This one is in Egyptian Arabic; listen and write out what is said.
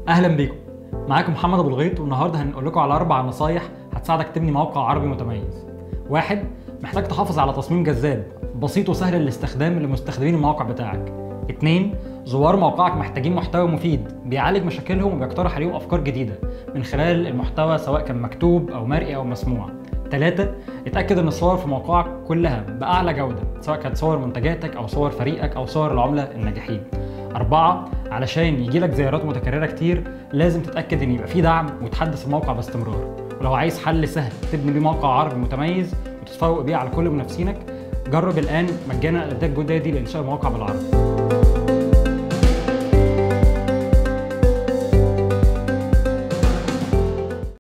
اهلا بيكم معاكم محمد ابو الغيط والنهارده هنقول لكم على اربع نصايح هتساعدك تبني موقع عربي متميز واحد محتاج تحافظ على تصميم جذاب بسيط وسهل الاستخدام لمستخدمين الموقع بتاعك اتنين زوار موقعك محتاجين محتوى مفيد بيعالج مشاكلهم وبيقترح عليهم افكار جديده من خلال المحتوى سواء كان مكتوب او مرئي او مسموع ثلاثة اتأكد ان الصور في موقعك كلها بأعلى جودة سواء كانت صور منتجاتك أو صور فريقك أو صور العملاء الناجحين أربعة علشان يجيلك زيارات متكررة كتير لازم تتأكد ان يبقى في دعم وتحدث الموقع باستمرار ولو عايز حل سهل تبني بيه موقع عربي متميز وتتفوق بيه على كل منافسينك جرب الآن مجانا الأداة الجديدة دي لإنشاء المواقع بالعربي